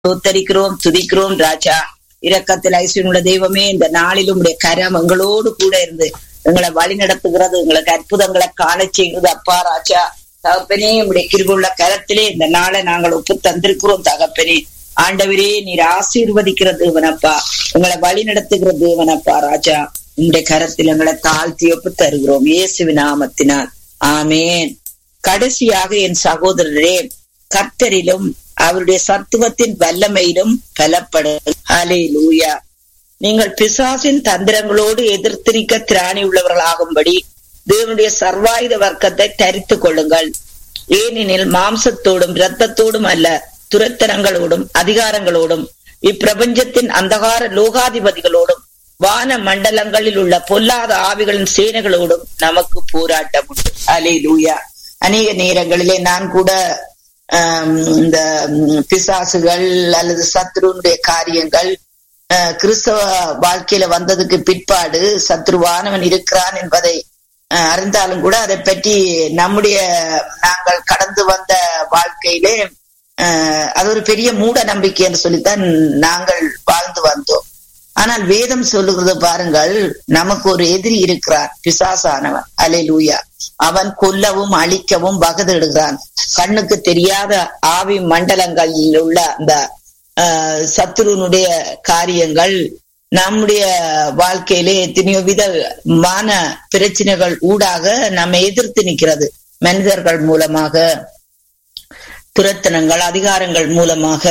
ஸ்தோத்தரிக்கிறோம் துதிக்கிறோம் ராஜா இரக்கத்தில் ஐஸ்வர்யுள்ள தெய்வமே இந்த நாளிலும் உடைய கரம் எங்களோடு கூட இருந்து எங்களை வழி நடத்துகிறது எங்களுக்கு அற்புதங்களை காண செய்கிறது அப்பா ராஜா தகப்பனே உடைய கிருபுள்ள கரத்திலே இந்த நாளை நாங்கள் ஒப்பு தந்திருக்கிறோம் தகப்பனே ஆண்டவரே நீர் ஆசீர்வதிக்கிற தேவனப்பா எங்களை வழி நடத்துகிற தேவனப்பா ராஜா உங்களுடைய கரத்தில் எங்களை தாழ்த்தி ஒப்பு தருகிறோம் இயேசுவி நாமத்தினால் ஆமேன் கடைசியாக என் சகோதரரே கர்த்தரிலும் அவருடைய சத்துவத்தின் வல்லமையிலும் பலப்படும் ஹலே லூயா நீங்கள் பிசாசின் தந்திரங்களோடு எதிர்த்திருக்க திராணி உள்ளவர்களாகும்படி தேவனுடைய சர்வாயுத வர்க்கத்தை தரித்து கொள்ளுங்கள் ஏனெனில் மாம்சத்தோடும் இரத்தத்தோடும் அல்ல துரத்தனங்களோடும் அதிகாரங்களோடும் இப்பிரபஞ்சத்தின் அந்தகார லோகாதிபதிகளோடும் வான மண்டலங்களில் உள்ள பொல்லாத ஆவிகளின் சேனைகளோடும் நமக்கு போராட்டம் உண்டு அலே லூயா அநேக நேரங்களிலே நான் கூட இந்த பிசாசுகள் அல்லது சத்ருனுடைய காரியங்கள் கிறிஸ்தவ வாழ்க்கையில வந்ததுக்கு பிற்பாடு சத்ருவானவன் இருக்கிறான் என்பதை அறிந்தாலும் கூட அதை பற்றி நம்முடைய நாங்கள் கடந்து வந்த வாழ்க்கையிலே அது ஒரு பெரிய மூட நம்பிக்கை என்று சொல்லித்தான் நாங்கள் வாழ்ந்து வந்தோம் ஆனால் வேதம் சொல்லுகிறது பாருங்கள் நமக்கு ஒரு எதிரி இருக்கிறான் பிசாசானவன் அலை லூயா அவன் கொல்லவும் அழிக்கவும் வகதிடுகிறான் கண்ணுக்கு தெரியாத ஆவி மண்டலங்களில் உள்ள அந்த சத்ருனுடைய காரியங்கள் நம்முடைய வாழ்க்கையிலே எத்தனையோ விதமான பிரச்சனைகள் ஊடாக நம்ம எதிர்த்து நிற்கிறது மனிதர்கள் மூலமாக துரத்தனங்கள் அதிகாரங்கள் மூலமாக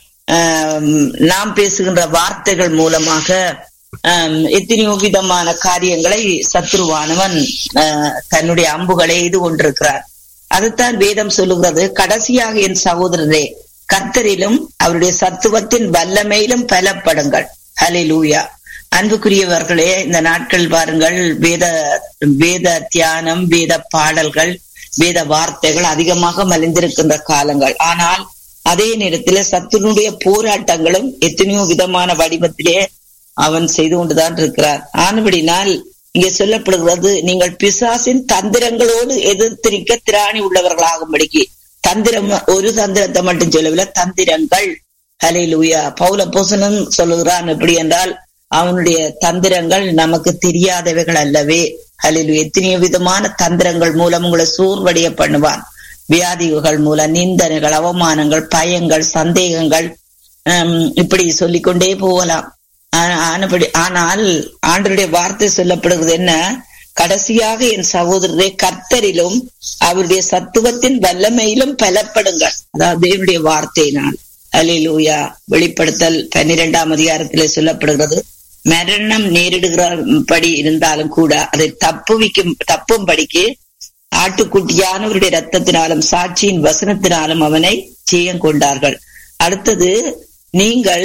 நாம் பேசுகின்ற வார்த்தைகள் மூலமாக எத்தனையோ விதமான காரியங்களை சத்ருவானவன் தன்னுடைய அம்புகளை எய்து கொண்டிருக்கிறார் அதுதான் வேதம் சொல்லுகிறது கடைசியாக என் சகோதரரே கர்த்தரிலும் அவருடைய சத்துவத்தின் வல்லமையிலும் பலப்படுங்கள் ஹலே லூயா அன்புக்குரியவர்களே இந்த நாட்கள் பாருங்கள் வேத வேத தியானம் வேத பாடல்கள் வேத வார்த்தைகள் அதிகமாக மலிந்திருக்கின்ற காலங்கள் ஆனால் அதே நேரத்தில் சத்துனுடைய போராட்டங்களும் எத்தனையோ விதமான வடிவத்திலே அவன் செய்து கொண்டுதான் இருக்கிறார் ஆனபடினால் இங்கே சொல்லப்படுகிறது நீங்கள் பிசாசின் தந்திரங்களோடு எதிர்த்திருக்க திராணி உள்ளவர்களாகும்படிக்கு தந்திரம் ஒரு தந்திரத்தை மட்டும் சொல்லவில்லை தந்திரங்கள் ஹலே லூயா பௌல போசனும் சொல்லுகிறான் எப்படி என்றால் அவனுடைய தந்திரங்கள் நமக்கு தெரியாதவைகள் அல்லவே ஹலிலு எத்தனையோ விதமான தந்திரங்கள் மூலம் உங்களை சோர்வடைய பண்ணுவான் வியாதிகள் மூலம் நிந்தனைகள் அவமானங்கள் பயங்கள் சந்தேகங்கள் இப்படி சொல்லிக்கொண்டே போகலாம் ஆனபடி ஆனால் ஆண்டருடைய வார்த்தை சொல்லப்படுகிறது என்ன கடைசியாக என் சகோதரரை கர்த்தரிலும் அவருடைய சத்துவத்தின் வல்லமையிலும் பலப்படுங்கள் அதாவது தேவனுடைய வார்த்தையினால் அலிலூயா வெளிப்படுத்தல் பன்னிரெண்டாம் அதிகாரத்திலே சொல்லப்படுகிறது மரணம் நேரிடுகிறபடி இருந்தாலும் கூட அதை தப்புவிக்கும் தப்பும்படிக்கு ஆட்டுக்குட்டியானவருடைய ரத்தத்தினாலும் சாட்சியின் வசனத்தினாலும் அவனை ஜெயம் கொண்டார்கள் அடுத்தது நீங்கள்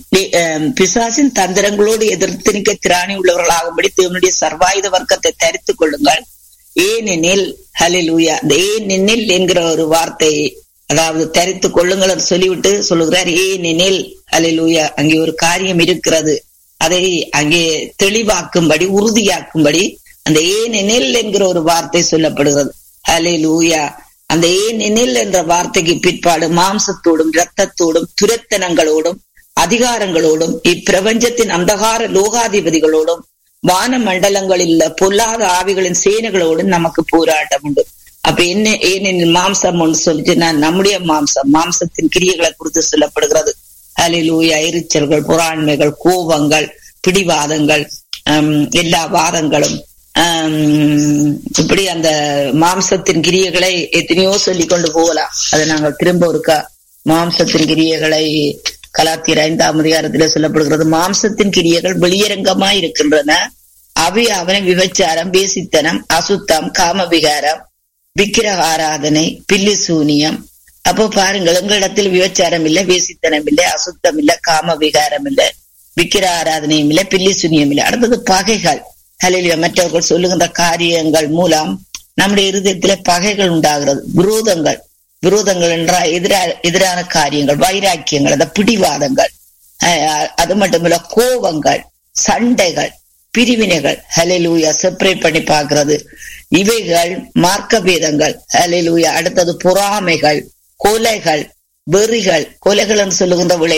பிசாசின் தந்திரங்களோடு எதிர்த்து நிற்க திராணி உள்ளவர்களாகும்படி தேவனுடைய சர்வாயுத வர்க்கத்தை தரித்துக் கொள்ளுங்கள் ஏனெனில் ஹலிலூயா அந்த ஏனெனில் என்கிற ஒரு வார்த்தை அதாவது தரித்து கொள்ளுங்கள் சொல்லிவிட்டு சொல்லுகிறார் ஏனெனில் ஹலிலூயா அங்கே ஒரு காரியம் இருக்கிறது அதை அங்கே தெளிவாக்கும்படி உறுதியாக்கும்படி அந்த ஏனெனில் என்கிற ஒரு வார்த்தை சொல்லப்படுகிறது ஹலே லூயா அந்த ஏனெனில் என்ற வார்த்தைக்கு பிற்பாடு மாம்சத்தோடும் இரத்தத்தோடும் துரத்தனங்களோடும் அதிகாரங்களோடும் இப்பிரபஞ்சத்தின் அந்தகார லோகாதிபதிகளோடும் வான மண்டலங்களில் பொல்லாத ஆவிகளின் சேனைகளோடும் நமக்கு போராட்டம் உண்டு அப்ப என்ன ஏனெனில் மாம்சம் ஒன்று சொல்லிட்டு நான் நம்முடைய மாம்சம் மாம்சத்தின் கிரியைகளை குறித்து சொல்லப்படுகிறது அலிலூயா எரிச்சல்கள் புறாண்மைகள் கோபங்கள் பிடிவாதங்கள் எல்லா வாதங்களும் இப்படி அந்த மாம்சத்தின் கிரியைகளை எத்தனையோ சொல்லி கொண்டு போகலாம் அதை நாங்கள் திரும்ப ஒருக்கா மாம்சத்தின் கிரியைகளை கலாத்தியர் ஐந்தாம் அதிகாரத்திலே சொல்லப்படுகிறது மாம்சத்தின் கிரியைகள் வெளியரங்கமா இருக்கின்றன அவை அவனை விபச்சாரம் பேசித்தனம் அசுத்தம் காமவிகாரம் விக்கிரக ஆராதனை பில்லி சூனியம் அப்போ பாருங்கள் எங்களிடத்தில் விபச்சாரம் இல்லை வேசித்தனம் இல்லை அசுத்தம் இல்லை காம விகாரம் இல்லை விக்கிர ஆராதனையும் இல்லை பில்லி சுனியம் இல்லை அடுத்தது பகைகள் ஹலிலிய மற்றவர்கள் சொல்லுகின்ற காரியங்கள் மூலம் நம்முடைய இருதயத்தில பகைகள் உண்டாகிறது விரோதங்கள் விரோதங்கள் என்றால் எதிரா எதிரான காரியங்கள் வைராக்கியங்கள் அந்த பிடிவாதங்கள் அது மட்டுமில்ல கோபங்கள் சண்டைகள் பிரிவினைகள் ஹலிலூயா செப்பரேட் பண்ணி பார்க்கிறது இவைகள் மார்க்க பேதங்கள் ஹலிலூயா அடுத்தது பொறாமைகள் கொலைகள் வெறிகள் கொலைகள் என்று சொல்லுகின்ற விளை